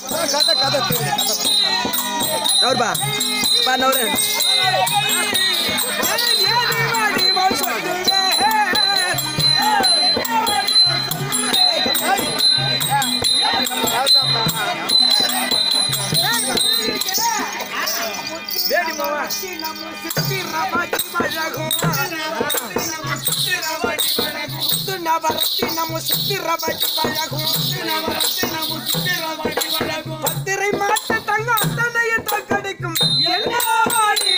கதை கதை தெரியுது நவருப்பா பா நவரு வேடி மாமா பத்திரை மாட்ட தங்க அத்தனையை தோற்கடிக்கும் எல்லாவாடி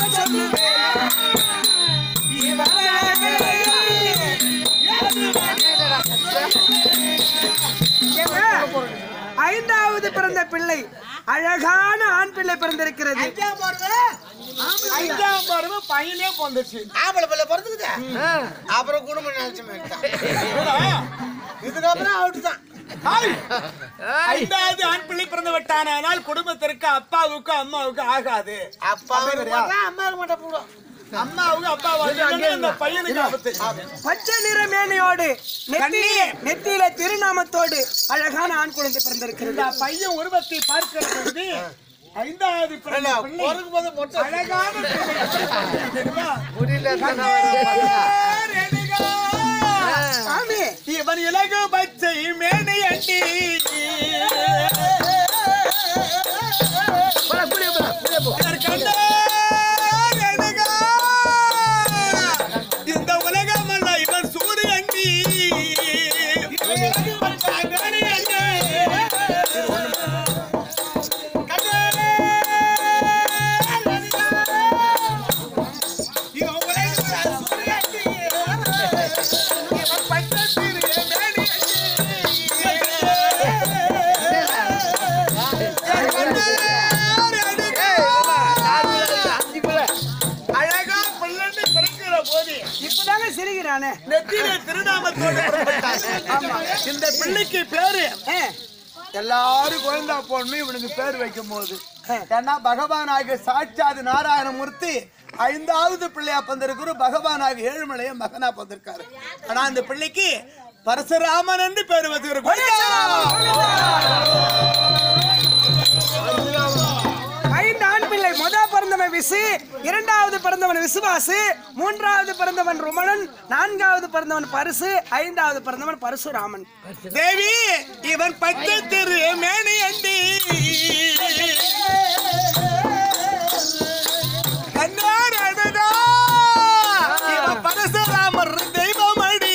ஐந்தாவது பிறந்த பிள்ளை அழகான ஆண் பிள்ளை பிறந்திருக்கிறது ஐந்தாம் பருவம் பையனே பிறந்துச்சு ஆம்பளை பிள்ளை பிறந்துக்குதா அப்புறம் குடும்பம் நினைச்சு இதுக்கப்புறம் அவுட் தான் ஹாய். ஐந்தாவது ஆண் பிள்ளை பிறந்து விட்டானால் குடும்பத்திற்கு அப்பாவுக்கு அம்மாவுக்கு ஆகாது அப்பாவுக்கு போட்டா அம்மாவுக்கு மட்டும் போடும் அம்மாவுக்கு அப்பாவுக்கு இந்த பையனுக்கு ஆபத்து பச்சை நிற மேனையோடு நெத்தியிலே நெத்தியில திருநாமத்தோடு அழகான ஆண் குழந்தை பிறந்திருக்கிறது இந்த பையன் உருவத்தை பார்க்கிற பொழுது ஐந்தாவது பிறந்த பிள்ளை பொறுக்கும் போது மொட்டை அழகான பிள்ளை. தெரியுமா? சாமி இவன் இலகு பச்சை மேனை அண்டி இந்த உலகம் அல்ல இவன் சூரிய அண்டி அழகா பிள்ளைன்னு பிறக்கிற போது இப்பதாங்க சிரிக்கிறானே நெத்தியிலே திருநாமத்தோடு புறப்பட்டான். இந்த பிள்ளைக்கு பேரு ஆ, எல்லாரும் குழந்தா போடணும் இவனுக்கு பேர் வைக்கும் போது ஏன்னா பகவான் ஆகிய சாட்சாது நாராயணமூர்த்தி ஐந்தாவது பிள்ளையா பந்திருக்கிற பகவான் ஆகிய ஏழுமலைய மகனா பந்திருக்காரு ஆனா அந்த பிள்ளைக்கு பரசுராமன் என்று பேர் வச்சுக்கிறோம் ஐந்து ஆண் பிள்ளை முத பிறந்தவன் விசு இரண்டாவது பிறந்தவன் விசுவாசு மூன்றாவது பிறந்தவன் ருமணன் நான்காவது பிறந்தவன் பரிசு ஐந்தாவது பிறந்தவன் பரசுராமன் தேவி இவன் பச்சை திரு மேனி அண்டி கண்ணார் அழகா இவன் பரசுராமர் தெய்வமடி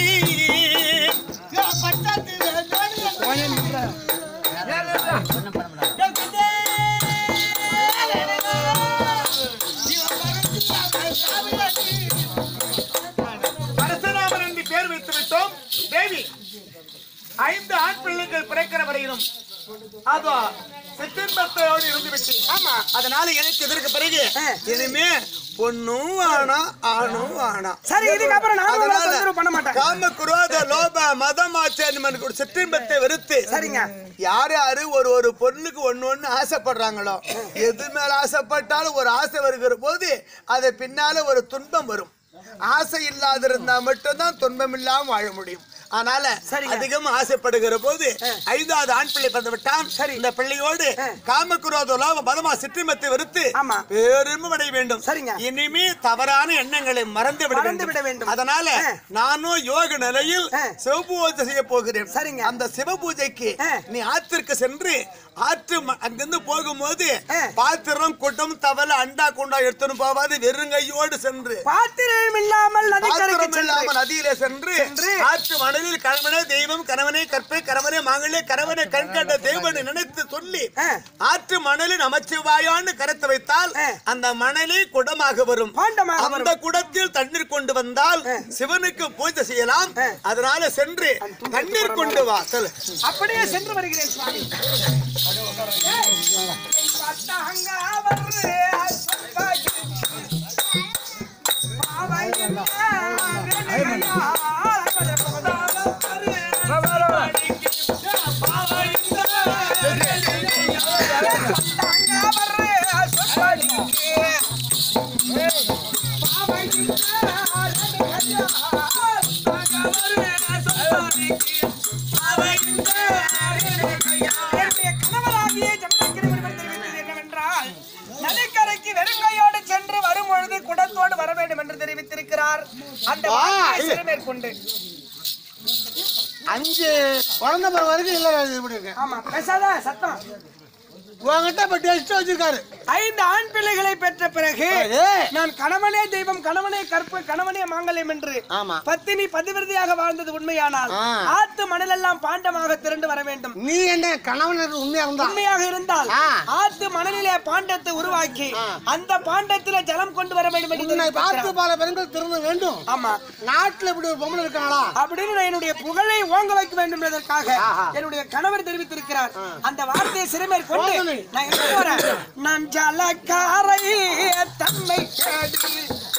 பரசுராமர் என்று பேர் வைத்து விட்டோம் தேவி ஐந்து ஆண் பிள்ளைகள் பிறக்கிற வரையிலும் அதோ சிற்றின்பத்தோடு இருந்து விட்டு ஆமா அதனால எனக்கு இதற்கு பிறகு இனிமே பொண்ணும் ஆனா ஆணும் ஆனா சரி இதுக்கப்புறம் நான் உங்களை அதனால தொந்தரவு பண்ண மாட்டேன் காம குரோத லோப மதம் ஆச்சாரியன் ஒரு சிற்றின்பத்தை வெறுத்து சரிங்க யார் யாரு ஒரு ஒரு பொருளுக்கு ஒண்ணு ஒண்ணு ஆசைப்படுறாங்களோ எது மேல ஆசைப்பட்டாலும் ஒரு ஆசை வருகிற போது அது பின்னால ஒரு துன்பம் வரும் ஆசை இல்லாத இருந்தா மட்டும்தான் துன்பம் இல்லாம வாழ முடியும் அதனால சரிங்க. அதிகம் ஆசைப்படுகிற போது ஐந்தாவது ஆண் பிள்ளை பிறந்து விட்டான் சரி. இந்த பிள்ளையோடு காமக்குரோத லோக பதமா சிற்றிமத்தை வெறுத்து ஆமா. பேரும்பு அடைய வேண்டும் சரிங்க. இனிமே தவறான எண்ணங்களை மறந்து விட மறந்து விட வேண்டும். அதனால ஆ. நானும் யோக நிலையில் ஆ. சிவபூஜை செய்ய போகிறேன் சரிங்க. அந்த சிவபூஜைக்கு ஆ. நீ ஆத்திற்கு சென்று ஆற்று ம- அங்கிருந்து போகும்போது ஆ. பாத்திரம் குட்டம் தவளை அண்டா குண்டா எடுத்துன்னு போவாது வெறுங்கையோடு சென்று பாத்திரம் இல்லாமல் நதிக்கரைக்கு பாத்திரம் சென்று இல்லாம நதியிலே சென்று சென்று ஆற்று மணலில் கணவனே தெய்வம் கணவனே கற்பை கணவனே மகளே கணவனை கண்கண்ட தெய்வனை நினைத்து சொல்லி ஆ. ஆற்று மணலில் நமச்சிவாயான்னு கரத்தை வைத்தால் ஆ. அந்த மணலே குடமாக வரும் பாண்டமாக அந்த வரும். குடத்தில் தண்ணீர் கொண்டு வந்தால் சிவனுக்கு பூஜை செய்யலாம் அதனால சென்று தண்ணீர் கொண்டு வா சொல்லு அப்படியே சென்று வருகிறேன் சுவாமி பத்தகங்க வர்றே அஸ்வத்தாகி. பாவையன்னா ரெடியா, பதப்பதால வர்றே பத்தகங்க வர்றே அஸ்வத்தாகி. பாவையன்னா ரெடியா, பதப்பதால வர்றே அஸ்வத்தாகி. என்னுடைய கணவராகிய என்று தெரிவித்திருக்கிறார் அந்த வா, வார்த்தையை இரு. சிறமேற்கொண்டு அஞ்சு குழந்தை பிறகு வரைக்கும் இல்ல இது இப்படி இருக்கேன் ஆமா பேசாத சத்தம் உங்ககிட்ட இப்ப டெஸ்ட் வச்சிருக்காரு ஐந்து ஆண் பிள்ளைகளை பெற்ற பிறகு ஏய். நான் கணவனே தெய்வம் கணவனே கற்பு கணவனே மாங்கல்யம் என்று ஆமா. பத்தினி பதிவிரதியாக வாழ்ந்தது உண்மையானால் ஆ. ஆத்து மணலெல்லாம் பாண்டமாக திரண்டு வர வேண்டும் நீ என்ன கணவன் உண்மையா இருந்தா உண்மையாக இருந்தால் ஆ. ஆத்து மணலிலே பாண்டத்தை உருவாக்கி ஆ. அந்த பாண்டத்தில ஜலம் கொண்டு வர வேண்டும் என்று உன்னை பார்த்து தெரிவித்திருக்கிறார். பல பெண்கள் திருந்த வேண்டும் ஆமா நாட்டுல இப்படி ஒரு பொம்பளை இருக்காங்களா அப்படின்னு நான் என்னுடைய புகழை ஓங்க வைக்க வேண்டும் என்பதற்காக ஆஹா. என்னுடைய கணவர் தெரிவித்திருக்கிறார் அந்த வார்த்தையை சிறுமேற்கொண்டு சோதனை. நான் எங்க போறேன் நான் ஜலக்காரை தன்னை தேடி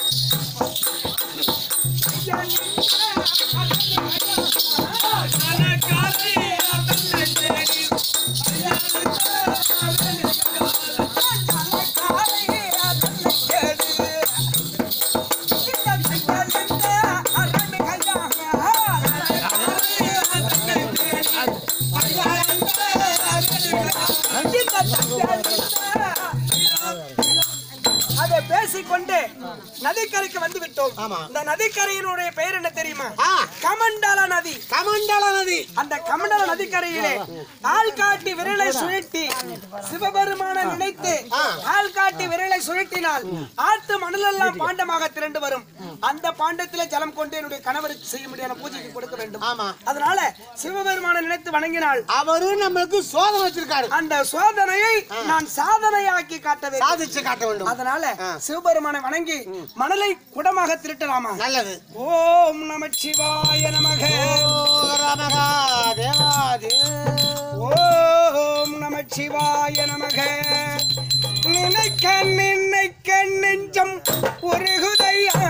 அதை பேசிக்கொண்டு நதிக்கரைக்கு வந்து விட்டோம் ஆமா. இந்த நதிக்கரையினுடைய பெயர் என்ன தெரியுமா ஆ. கமண்டல நதி கமண்டல நதி அந்த கமண்டல நதிக்கரையிலே ஆள்காட்டி விரலை சுழட்டி சிவபெருமான நினைத்து ஆ. ஆள்காட்டி விரலை சுழட்டினால் ஆத்து மணலெல்லாம் பாண்டமாக திரண்டு வரும் அந்த பாண்டத்திலே ஜலம் கொண்டு என்னுடைய கணவருக்கு செய்ய முடியாத பூஜைக்கு கொடுக்க வேண்டும் ஆமா. அதனால சிவபெருமான நினைத்து வணங்கினால் அவரு நம்மளுக்கு சோதனை வச்சிருக்காரு அந்த சோதனையை நான் சாதனையாக்கி காட்ட வேண்டும் சாதிச்சு காட்ட வேண்டும் அதனால ஆ. சிவபெருமானை வணங்கி மணலை குடமாக திருட்டலாமா நல்லது ஓம் நமச்சிவாய நமக ரமகா தேவாதே ஓம் நமச்சிவாய நமக நினைக்க நினைக்க நெஞ்சம் உருகுதையா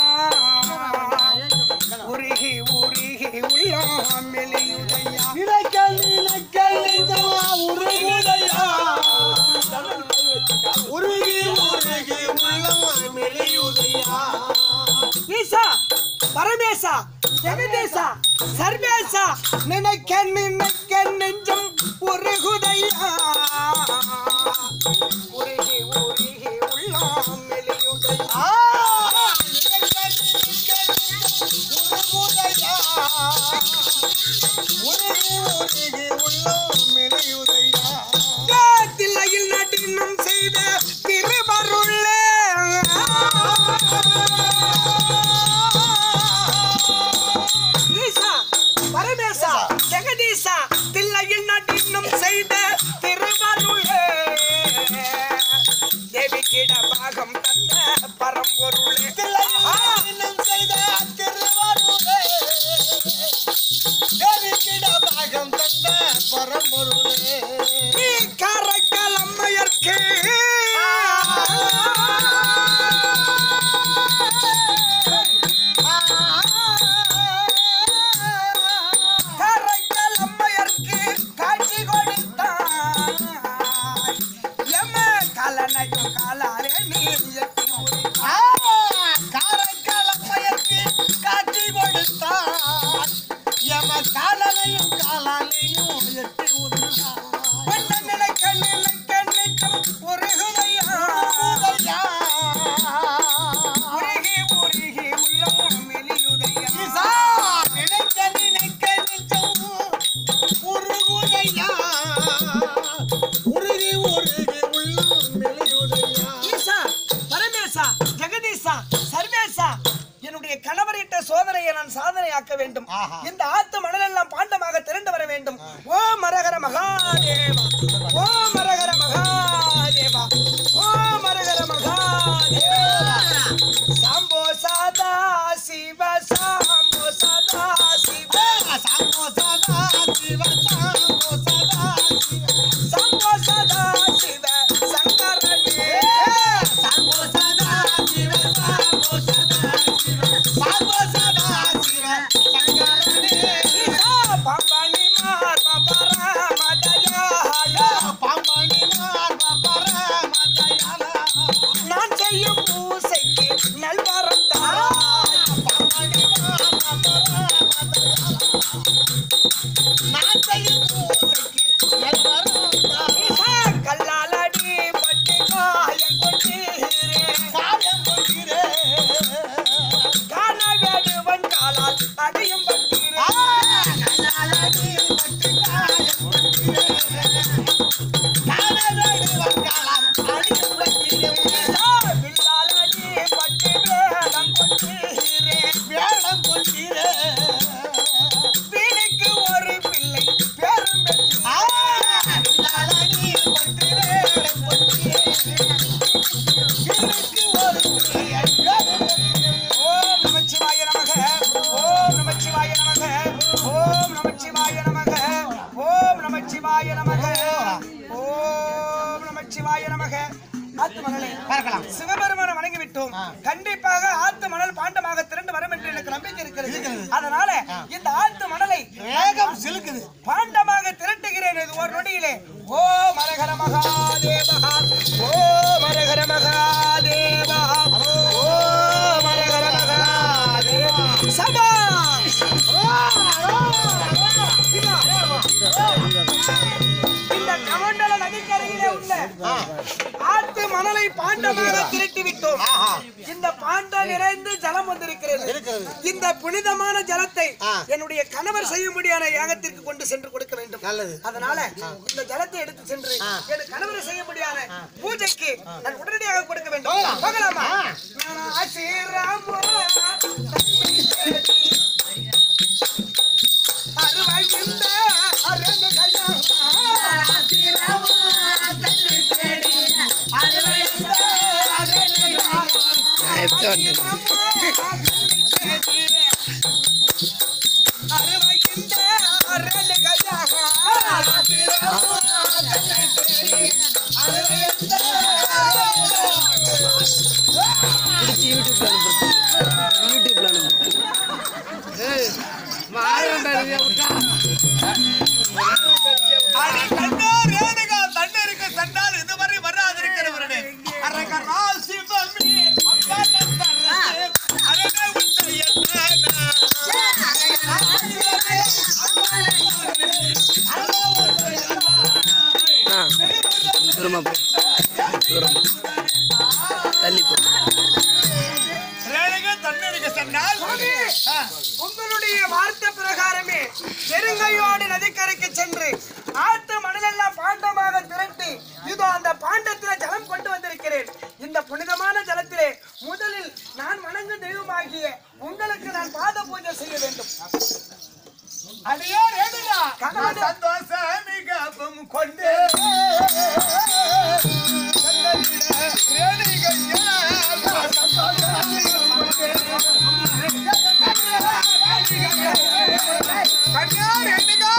உருகி உருகி உள்ளம் மெலியுதையா நினைக்க நினைக்க நெஞ்சமா உருகுதையா உருகி உருகி உள்ளமா மெலியுதையா ஈசா பரமேசா ஜெகதேசா சர்வேசா நினைக்க நினைக்க நெஞ்சம் உருகுதையா உருகி உருகி உள்ளம் மெலியுதையா தில்லையில் நடினம் செய்த திருவருளே ஈசா பரமேசா ஜெகதீசா தில்லையில் நடினம் செய்த திருவருளே தேவிக்கிட பாகம் தந்த பரம்பொருளே நீ காரைக்கால் அம்மையர்க்கு காரைக்கால் அம்மையர்க்கு காட்சி கொடுத்தாய் எம கலனையும் காலாலே நீ எட்டி உரித்தாய். உன்னை நினைக்க நினைக்க நெஞ்சம் உருகுதையா. உருகி உருகி உள்ளம் மெலியுதையா. ஈசா, பரமேசா, ஜெகதீசா, சர்வேசா, என்னுடைய கணவரிட்ட சோதனையை நான் சாதனையாக்க வேண்டும் ஆஹா. இந்த ஆத்து மணலெல்லாம் பாண்டமாக திரண்டு வர வேண்டும் ஓ மரகர மகாதேவா ஓ மரகர மகாதேவா ஓ மரகர மகாதேவா சாம்போ சதா சிவ சாம்போ சதா சிவ சாம்போ சதா சிவ சங்கரனே ஈசா, பம்பனி மார் பம்பரா மதயா கண்டிப்பாக ஆத்து மணலை பார்க்கலாம். சிவபெருமானை வணங்கி விட்டோம் கண்டிப்பாக ஆத்து மணல் பாண்டமாக திரண்டு வரும் என்று எனக்கு நம்பிக்கை இருக்கிறது அதனால இந்த ஆத்து மணலை வேகம் சிலுக்குது பாண்டமாக திரட்டுகிறேன் இது ஒரு நொடியிலே ஓ மரகர மகாதேவா ஓ மரகர மகாதேவா ஓ மரகர மகாதேவா சபா இந்த கமண்டல நதிக்கரையிலே உள்ள ஆத்து மணலை பாண்டமாக திரட்டி விட்டோம் இந்த பாண்டம் நிறைந்து ஜலம் வந்திருக்கிறது இருக்கிறது. இந்த புனிதமான ஜலத்தை ஆ. என்னுடைய கணவர் செய்யும்படியான யாகத்திற்கு கொண்டு சென்று கொடுக்க வேண்டும் நல்லது. அதனால இந்த ஜலத்தை எடுத்து சென்று என் கணவர் செய்யும்படியான பூஜைக்கு நான் உடனடியாக கொடுக்க வேண்டும் போகலாம். போகலாமா ஆ. நான் ஸ்ரீராம அருவாய்ந்த அரங்க அருவாய்ந்த அரங்க பிடிச்சி யூடியூப்ல அனுப்புறது யூடியூப்ல அனுப்புறது அடி கண்டோ ரேணுகா தன்னருக்கு தன்னால் இதுவரை வராதிருக்கிறவர்களே அரகர் ராசிவமி அம்பலத்தரசே அரவே உச்சயத்தானா ஆ தூரமா போ தூரமா தள்ளி போ ரேணுகா தன்னருக்கு தன்னால் ஆ. உங்களுடைய வார்த்தை பிரகாரமே பெருங்கையோடு நதிக்கரைக்கு சென்று ஆத்து மணலெல்லாம் பாண்டமாக திரட்டி இதோ அந்த பாண்டத்திலே ஜலம் கொண்டு வந்திருக்கிறேன் இந்த புனிதமான ஜலத்திலே முதலில் நான் வணங்கும் தெய்வமாகிய உங்களுக்கு நான் பாத பூஜை செய்ய வேண்டும் அடியே ரேணுகா கணவனே. நான் சந்தோஷ மிகவும் கொண்டு ரேணுகையா நான் சந்தோஷ கன்யா ரேணுகா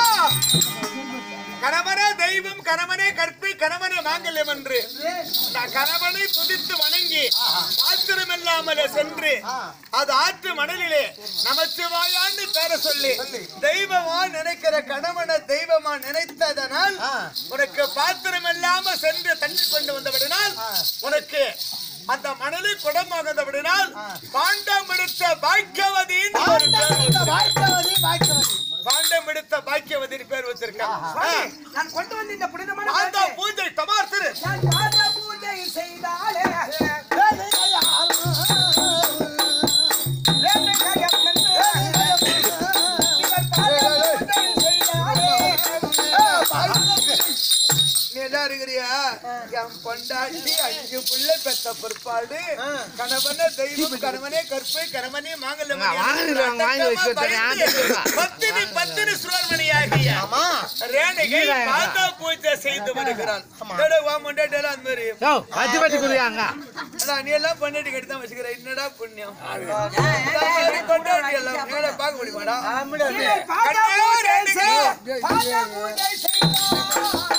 கணவனே தெய்வம் கணவனே கற்பை கணவனே மாங்கல்யம் என்று நான் கணவனை துதித்து வணங்கி ஆத்திரமில்லாமலே சென்று அது ஆற்று மணலிலே நமச்சிவாயான்னு பேர சொல்லி தெய்வமா நினைக்கிற கணவனை தெய்வமா நினைத்ததனால் உனக்கு பாத்திரம் இல்லாம சென்று தண்ணி கொண்டு வந்தபடினால் உனக்கு அந்த மணலை குடமாகந்தபடினால் பாண்டம் எடுத்த பாக்கியவதின்னு ஒரு பேர் வச்சிருக்காங்க. பாண்டம் எடுத்த பாக்கியவதின்னு பேர் வச்சிருக்காங்க சுவாமி, நான் கொண்டு வந்த இந்த புனிதமான அந்த ஜலத்தை பூஜை தமார் திரு நான் பாத பூஜை செய்தாலே ரேணுகையம்மன் இவர் பாத பூஜை செய்தாலே நீ என்ன இருக்கிறியா என் பொண்டாட்டி அஞ்சு பிள்ளை பெத்த பிற்பாடு கணவனே தெய்வம் கணவனே கற்பை கணவனே மாங்கல்யம் வாங்கிடுவாங்க, வாங்கி வச்சு வச்சிருக்கேன். பத்தினி பத்தினி சுவர்மணி ஆகிய ரேணுகை பாதா பூஜை செய்து வருகிறாள் டேய், உன் பொண்டாட்டி எல்லாம் அந்த மாதிரி பத்தி பத்தி குடியாங்க அடா, நீ எல்லாம் பொண்டாட்டி கட்டி தான் வச்சுக்கிற என்னடா புண்ணியம் இந்த மாதிரி பொண்டாட்டி எல்லாம் எங்களை பார்க்க முடியுமாடா இவர் பாத பூஜை செய்- பாத பூஜை செய்தார்.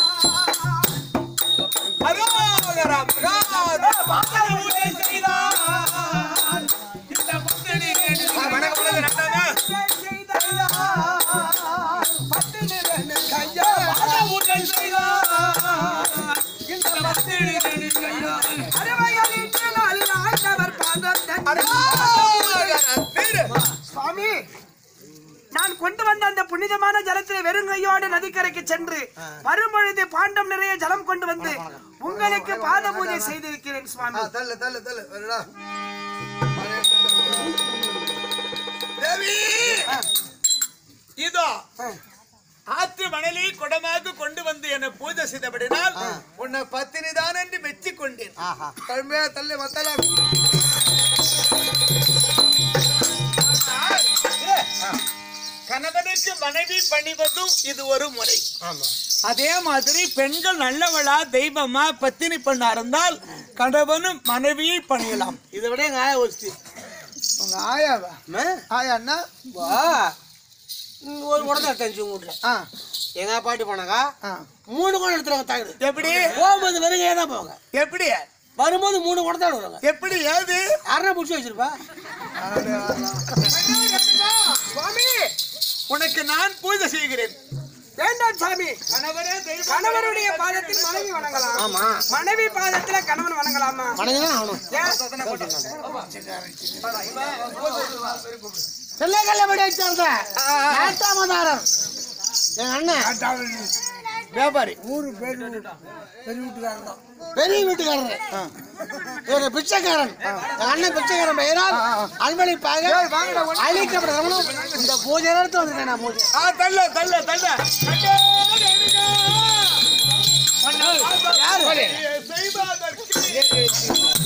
அரோகரா மகாதேவ பாத பூஜை செய்தார் இந்த பத்தினி ரேணுகை வணக்கம் உள்ளது நடந்ததா சுவாமி நான் கொண்டு வந்த அந்த புனிதமான ஜலத்தில் வெறும் கையோடு நதிக்கரைக்கு சென்று வரும்பொழுது பாண்டம் நிறைய ஜலம் கொண்டு வந்து உங்களுக்கு பாத பூஜை செய்திருக்கிறேன் சுவாமி தள்ளு தள்ளு தள்ளு வருடா தேவி இதோ ஆற்று மணலை குடமாக கொண்டு வந்து என்னை பூஜை செய்தபடினால் உன்னை பத்தினி தான் என்று மெச்சிக் கொண்டேன் கடுமையா தள்ளி மத்தலாம் கணவனுக்கு மனைவி பணிவதும் இது ஒரு முறை அதே மாதிரி பெண்கள் நல்லவளா தெய்வமா பத்தினி பெண்ணா இருந்தால் கணவனும் மனைவியை பணியலாம் இதை விட எங்க ஆயா வச்சு உங்க ஆயாவா ஆயான்னா வா ம், ஒரு குடத்தை எடுத்தாச்சு உங்க வீட்டுல ஆ, எங்க பாட்டி போனாக்கா ஆ. மூணு குடம் எடுத்துருவாங்க தாக்குது எப்படி போகும்போது வெறுங்கையே தான் போவாங்க எப்படி வரும்போது மூணு குடத்தை வருவாங்க எப்படி ஏது அரை பிடிச்சி வச்சிருப்பா சுவாமி உனக்கு நான் பூஜை செய்கிறேன் வேண்டாம் சாமி கணவரே தெய்வம் கணவருடைய பாதத்தில் மனைவி வணங்கலாம் ஆமா மனைவி பாதத்துல கணவன் வணங்கலாமா வணங்கிதான் ஆகணும் ஏன்? செல்லக்கல்ல வச்சாங்க ஏத்தாமதாரர் எங்க அண்ணன் வியாபாரி ஊரு பேர் பெரிய வீட்டுக்காரங்க பெரிய வீட்டுக்காரர் இவரு பிச்சைக்காரன் எங்க அண்ணன் பிச்சைக்காரன் பெயரால் அன்பளிப்பாக அழிக்கப்படணும் இந்த பூஜை நேரத்தில் வந்துட்டேன் நான் பூஜை ஆ தள்ள தள்ள தள்ள யாரு செய்வதற்கு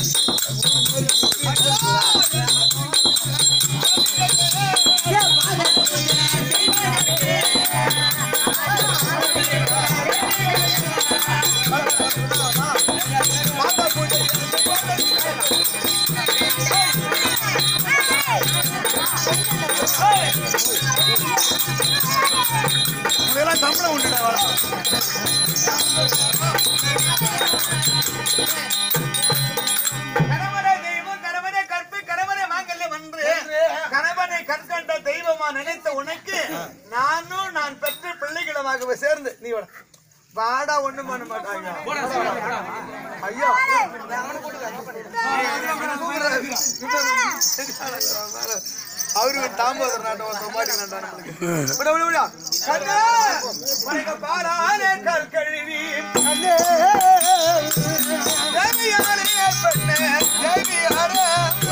இதெல்லாம் சம்பளம் உண்டுடா வாடா. கணவனே தெய்வம் கணவனே கற்பு கணவனே மாங்கல்யம் என்று கணவனை கற்கண்ட தெய்வமா நினைத்த உனக்கு நானும் நான் பெற்ற பிள்ளைகளுமாக சேர்ந்து நீ வாடா. வாடா ஒண்ணும் பண்ண மாட்டாங்க ஐயோ அவரு தாம்போதர் நாட்டம் ஒருத்தர் மாட்டி நாட்டம் நம்மளுக்கு. விடு, விடு, விடு. கண்ணே, உனக்கு பாலாலே கற்கழுவி. கண்ணே, தேவியாரே பெண்ணே, தேவியாரே.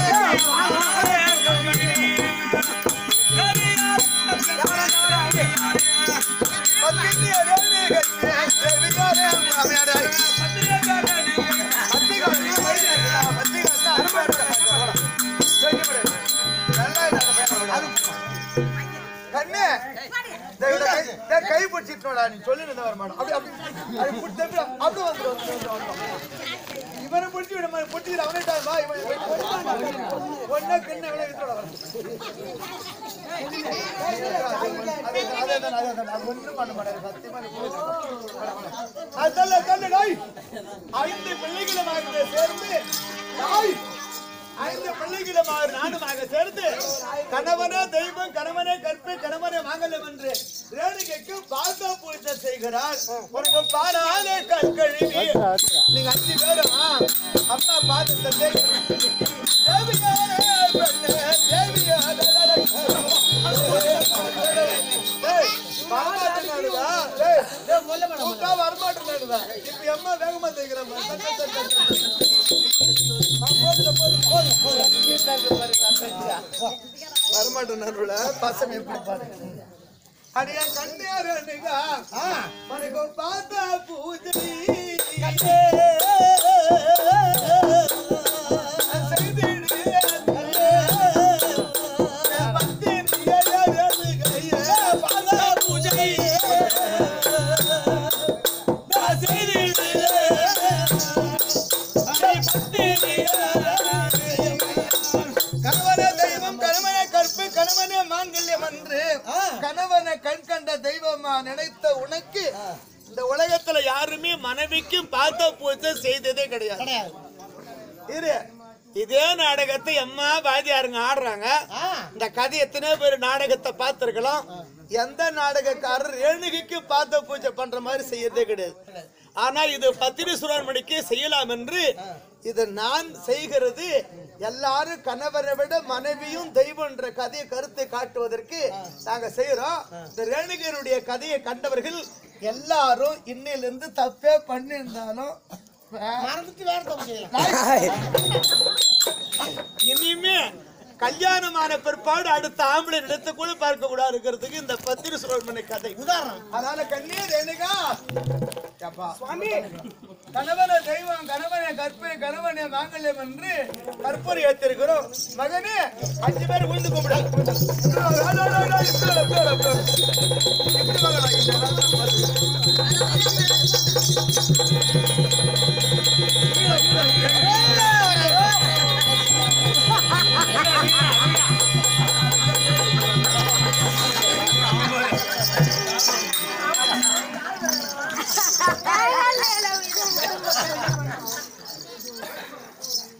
பத்தினியரே கண்ணே, தேவியாரே மாமியாரே. பத்திகாரி, பத்திகாரி, அனுப்பாரு. கண்ணு இந்த இவரை கை- இந்த கை பிடிச்சிட்டோடா நீ சொல்லிட்டு வர மாட்டோம் அப்படி அப்படி அது பிடிச்ச அப்படி அப்படி வந்துடும் வந்து, வந்து, வந்து. இவனை பிடிச்சி விட மாதிரி பிடிச்சிக்கிற அவனே வா இவன் ஒன்னா கண்ணு இவனை விட்டுட வர அதே தான் அதே தான் அது ஒன்றும் பண்ண மாட்டாரு சத்தியமா நீ போய் அது தள்ள தள்ள நாய் ஐந்து பிள்ளைகளுமாக சேர்ந்து நாய் ஐந்து பிள்ளைகளுமாக நானுமாக சேர்ந்து கணவனே தெய்வம் கணவனே கற்பு கணவனே மாங்கல்யம் என்று ரேணுகைக்கு பாசா பூஜை செய்கிறார் உனக்கு பாலாலே கற்கழுவி நீங்க அஞ்சு பேரும் அம்மா பாதத்தை தேய்க்கணும். தேவியாரே பெண்ணே, தேவியாரே ஏய், வரமாட்டேன்னாடுதா? ஏய், ஏய், கூப்பிட்டா வரமாட்டேன்னாடுதா? இப்ப எம்மா வேகமா தேய்க்கிறேன் பாரு. தட்டு, தட்டு, தட்டு. ஆ, போதுல, போதுல, போதும், போதும். இங்கே இருக்கு பாரு, தட்டு. வரமாட்டேன்னாடுல பசங்க எப்படி பாரு அடியா கண்ணேரனுகா மனக்கு பார்த்தா பூஜை கண்ணே செய்திடு கணவனே தெய்வம் கணவனே கற்பு கணவனே மாங்கல்யம் என்று கணவனை கண் கண்ட தெய்வமா நினைத்த உனக்கு இந்த உலகத்துல யாருமே மனைவிக்கும் பார்த்த பூஜை செய்ததே கிடையாது இரு இதே நாடகத்தை அம்மா வாதியாருங்க ஆடுறாங்க இந்த கதை எத்தனை பேர் நாடகத்தை பார்த்திருக்கலாம் எந்த நாடகக்காரர் ரேணுகிக்கு பார்த்த பூஜை பண்ற மாதிரி செய்யறதே கிடையாது ஆனா இது பத்திரி சுரமணிக்கு செய்யலாம் என்று இது நான் செய்கிறது எல்லாரும் கணவரை விட மனைவியும் தெய்வம் என்ற கதையை கருத்தை காட்டுவதற்கு நாங்க செய்யறோம் இந்த ரேணுகருடைய கதையை கண்டவர்கள் எல்லாரும் இன்னையிலிருந்து தப்பே பண்ணியிருந்தாலும் மறந்துட்டு வேற தப்பு செய்யலாம் இனிமே கல்யாணமான பிற்பாடு அடுத்த ஆம்பளை இடத்தை கூட பார்க்க கூடாது இருக்கிறதுக்கு இந்த பத்திரி சுரமணி கதை உதாரணம் அதனால கண்ணே ரேணுகா அப்பா சுவாமி கணவனை தெய்வம் கணவனை கற்பனை கணவனை மாங்கல்யம் என்று கற்பூரை ஏற்றிருக்கிறோம் மகனே அஞ்சு பேர் உழுந்து கூப்பிடு இப்படி வாங்கடா, இங்க.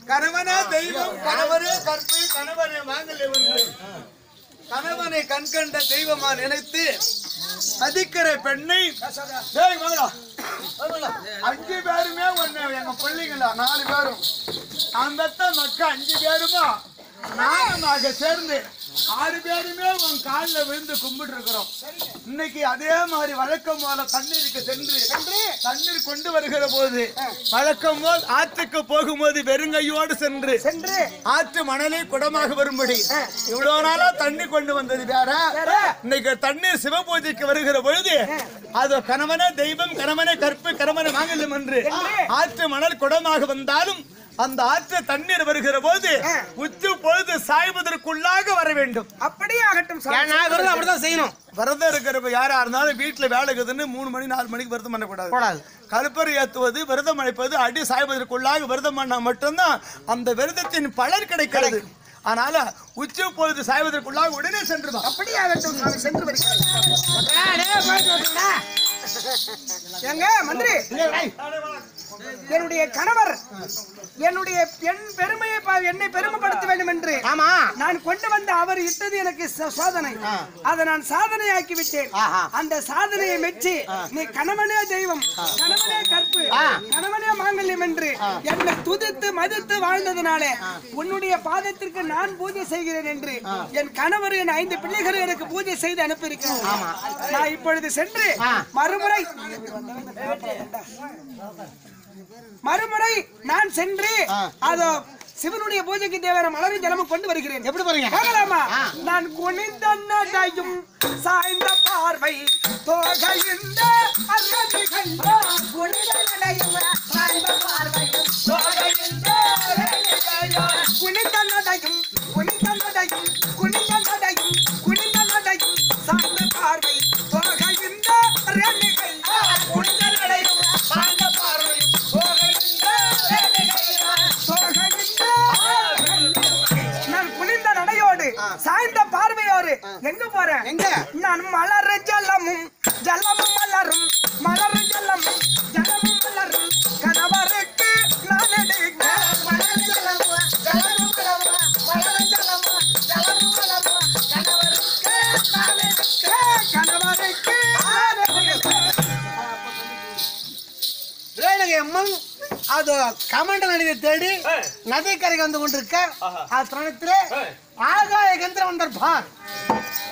கணவனே தெய்வம் கணவனே கற்பு கணவனே மாங்கல்யம் என்று கணவனை கண்கண்ட தெய்வமா நினைத்து மதிக்கிற பெண்ணை டேய் வாங்கடா. வாங்கடா. அஞ்சு பேருமே ஒண்ணு எங்க பிள்ளைங்களா நாலு பேரும் நான் பெத்த மக்கள் அஞ்சு பேருமா நானுமாக சேர்ந்து ஆறு பேருமே உன் காலில் விழுந்து கும்பிட்டு இருக்கிறோம் இன்னைக்கு அதே மாதிரி வழக்கம் போல தண்ணீருக்கு சென்று தண்ணீர் கொண்டு வருகிற போது வழக்கம் போல் ஆற்றுக்கு போகும்போது வெறுங்கையோடு சென்று சென்று ஆற்று மணலை குடமாக வரும்படி இவ்வளவு நாளா தண்ணி கொண்டு வந்தது வேற இன்னைக்கு தண்ணீர் சிவபூஜைக்கு வருகிற பொழுது அது கணவனே தெய்வம் கணவனே கற்பு கணவனே மாங்கல்யம் என்று ஆற்று மணல் குடமாக வந்தாலும் அந்த ஆற்று தண்ணீர் வருகிற போது உச்சு பொழுது சாய்வதற்குள்ளாக வர வேண்டும் அப்படியே ஆகட்டும் சாமி. ஏன் நான் விரதம் அப்படிதான் செய்யணும் விரதம் இருக்கிறப்ப யாரா இருந்தாலும் வீட்டுல வேலை இருக்குதுன்னு மூணு மணி நாலு மணிக்கு விரதம் பண்ணக்கூடாது கூடாது. கருப்பறை ஏத்துவது விரதம் அழைப்பது அடி சாய்வதற்குள்ளாக விரதம் பண்ணா மட்டும்தான் அந்த விரதத்தின் பலன் கிடைக்கிறது அதனால உச்சி பொழுது சாய்வதற்குள்ளாக உடனே சென்று வா. அப்படியே ஆகட்டும் சாமி சென்று வருகிறேன் எங்க மந்திரி என்னுடைய கணவர் என்னுடைய பெண் பெருமையை பா- என்னை பெருமைப்படுத்த வேண்டும் என்று ஆமா நான் கொண்டு வந்த அவர் இட்டது எனக்கு ச- சோதனை அதை நான் சாதனையாக்கி விட்டேன் ஆஹா. அந்த சாதனையை மெச்சி நீ கணவனே தெய்வம் கணவனே கற்பு கணவனே மாங்கல்யம் என்று என்னை துதித்து மதித்து வாழ்ந்ததுனாலே உன்னுடைய பாதத்திற்கு நான் பூஜை செய்கிறேன் என்று என் கணவர் என் ஐந்து பிள்ளைகளும் எனக்கு பூஜை செய்து அனுப்பியிருக்கிறார் நான் இப்பொழுது சென்று மறுமுறை மறுமுறை நான் சென்று அதோ சிவனுடைய பூஜைக்கு தேவையான மலரும் ஜலமும் கொண்டு வருகிறேன் எப்படி போறீங்க போகலாமா நான் குனிந்த நடையும் சாய்ந்த பார்வை தோகைந்த அருகதை கண்ட குனிந்த நடையும் சாய்ந்த பார்வையும் தோகைந்த குனிந்த நடையும் குனிந்த நடையும் குனிந்த நடையும் குனிந்த நடையும் சாய்ந்த பார்வை தோகைந்த ரெண்டு கண்ட குனிந்த நடையும் சாய்ந்த பார்வையும் தோகைந்த ரெண்டு கண்ட நான் குளிர்ந்த நடையோடு சாய்ந்த பார்வையோடு எங்க போறேன் எங்க? நான் மலர் ஜலமும் ஜலமும் மலரும் மலர் ஜலமும் ஜலமும் மலரும் கணவருக்கு நான் எடுக்க மலர் ஜலமும் ஜலமும் மலரும் மலர் ஜலமும் ஜலமும் மலரும் கணவருக்கு நான் எடுக்க கணவருக்கு நான் எடுக்க ரேணுகை அம்மன் அது கமண்ட நடிகை தேடி நதிக்கரைக்கு வந்து கொண்டிருக்க அது தருணத்திலே ஆகாய கந்திர வந்தார் பார்